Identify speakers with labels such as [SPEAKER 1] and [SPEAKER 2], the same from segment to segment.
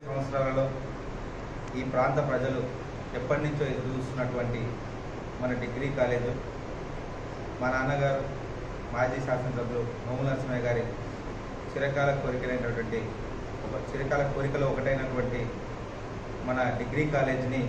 [SPEAKER 1] సంవత్సరాలలో ఈ ప్రాంత ప్రజలు ఎప్పటి నుంచో ఎదురు చూస్తున్నటువంటి మన డిగ్రీ కాలేజు మా నాన్నగారు మాజీ శాసనసభ్యులు నోముల నరసింహయ్య గారి చిరకాల కోరికలైనటువంటి ఒక చిరకాల కోరికలో ఒకటైనటువంటి మన డిగ్రీ కాలేజీని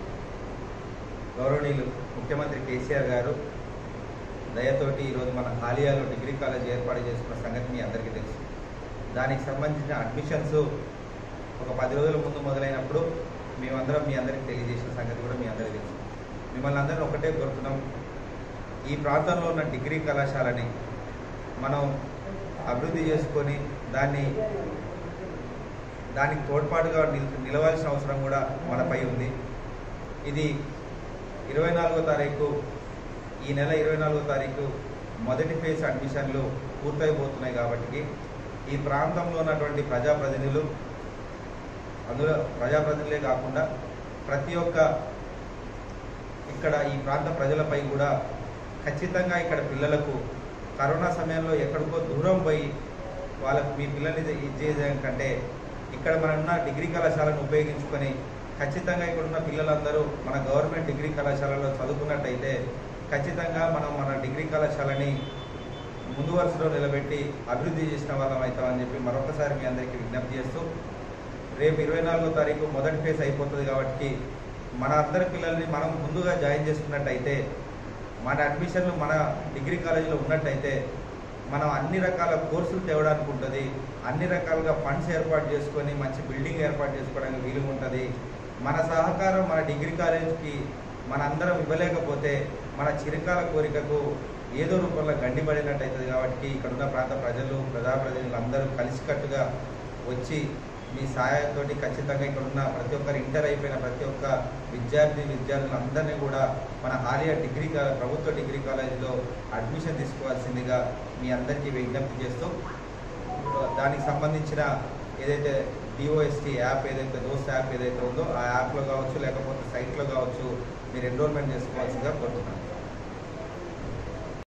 [SPEAKER 1] గౌరవనీయులు ముఖ్యమంత్రి కేసీఆర్ గారు దయతోటి ఈరోజు మన హాలియాలో డిగ్రీ కాలేజ్ ఏర్పాటు చేసుకున్న సంగతి మీ అందరికీ తెలుసు దానికి సంబంధించిన అడ్మిషన్స్ ఒక పది రోజుల ముందు మొదలైనప్పుడు మేమందరం మీ అందరికీ తెలియజేసిన సంగతి కూడా మీ అందరికీ తెలుసు మిమ్మల్ని అందరినీ ఒకటే కోరుతున్నాం ఈ ప్రాంతంలో ఉన్న డిగ్రీ కళాశాలని మనం అభివృద్ధి చేసుకొని దాన్ని దానికి తోడ్పాటుగా నిల్ నిలవాల్సిన అవసరం కూడా మనపై ఉంది ఇది ఇరవై నాలుగో తారీఖు ఈ నెల ఇరవై నాలుగో తారీఖు మొదటి ఫేజ్ అడ్మిషన్లు పూర్తయిపోతున్నాయి కాబట్టి ఈ ప్రాంతంలో ఉన్నటువంటి ప్రజాప్రతినిధులు అందులో ప్రజాప్రతినిధులే కాకుండా ప్రతి ఒక్క ఇక్కడ ఈ ప్రాంత ప్రజలపై కూడా ఖచ్చితంగా ఇక్కడ పిల్లలకు కరోనా సమయంలో ఎక్కడికో దూరం పోయి వాళ్ళకు మీ పిల్లల్ని ఇచ్చేయడం కంటే ఇక్కడ మనం ఉన్న డిగ్రీ కళాశాలను ఉపయోగించుకొని ఖచ్చితంగా ఇక్కడ ఉన్న పిల్లలందరూ మన గవర్నమెంట్ డిగ్రీ కళాశాలలో చదువుకున్నట్టయితే ఖచ్చితంగా మనం మన డిగ్రీ కళాశాలని ముందు వరుసలో నిలబెట్టి అభివృద్ధి చేసిన వాళ్ళం అవుతామని చెప్పి మరొకసారి మీ అందరికీ విజ్ఞప్తి చేస్తూ రేపు ఇరవై నాలుగో తారీఖు మొదటి ఫేజ్ అయిపోతుంది కాబట్టి మన అందరి పిల్లల్ని మనం ముందుగా జాయిన్ చేసుకున్నట్టయితే మన అడ్మిషన్లు మన డిగ్రీ కాలేజీలో ఉన్నట్టయితే మనం అన్ని రకాల కోర్సులు తేవడానికి ఉంటుంది అన్ని రకాలుగా ఫండ్స్ ఏర్పాటు చేసుకొని మంచి బిల్డింగ్ ఏర్పాటు చేసుకోవడానికి వీలుగా ఉంటుంది మన సహకారం మన డిగ్రీ కాలేజ్కి మన అందరం ఇవ్వలేకపోతే మన చిరకాల కోరికకు ఏదో రూపంలో గండిపడినట్టు అవుతుంది కాబట్టి ఇక్కడ ఉన్న ప్రాంత ప్రజలు ప్రజాప్రతినిధులు అందరూ కలిసికట్టుగా వచ్చి మీ సహాయంతో ఖచ్చితంగా ఇక్కడ ఉన్న ప్రతి ఒక్కరు ఇంటర్ అయిపోయిన ప్రతి ఒక్క విద్యార్థి విద్యార్థులు అందరినీ కూడా మన హాలియా డిగ్రీ కా- ప్రభుత్వ డిగ్రీ కాలేజీలో అడ్మిషన్ తీసుకోవాల్సిందిగా మీ అందరికీ విజ్ఞప్తి చేస్తూ దానికి సంబంధించిన ఏదైతే డిఓఎస్టీ యాప్ ఏదైతే దోస్త్ యాప్ ఏదైతే ఉందో ఆ యాప్లో కావచ్చు లేకపోతే సైట్లో కావచ్చు మీరు ఎన్రోల్మెంట్ చేసుకోవాల్సిందిగా కోరుతున్నాను